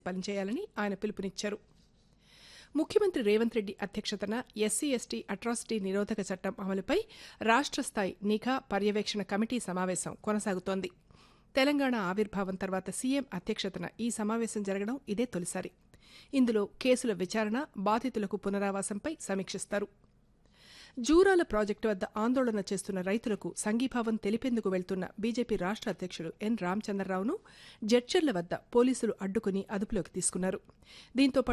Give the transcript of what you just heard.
పనిచేయాలని ఆయన పిలుపునిచ్చారు ముఖ్యమంత్రి రేవంత్ రెడ్డి అధ్యక్షతన ఎస్సీ ఎస్టీ అట్రాసిటీ నిరోధక చట్టం అమలుపై రాష్ట్ర స్థాయి నిఘా పర్యవేక్షణ కమిటీ సమావేశం కొనసాగుతోంది తెలంగాణ ఆవిర్భావం తర్వాత సీఎం అధ్యక్షతన ఈ సమావేశం జరగడం ఇదే తొలిసారి ఇందులో కేసుల విచారణ బాధితులకు పునరావాసంపై సమీక్షిస్తారు జూరాల ప్రాజెక్టు వద్ద ఆందోళన చేస్తున్న రైతులకు సంఘీభావం తెలిపేందుకు వెళ్తున్న బీజేపీ రాష్ట్ర అధ్యక్షుడు ఎన్ రామచంద్రరావును జడ్చర్ల వద్ద పోలీసులు అడ్డుకుని అదుపులోకి తీసుకున్నారు దీంతో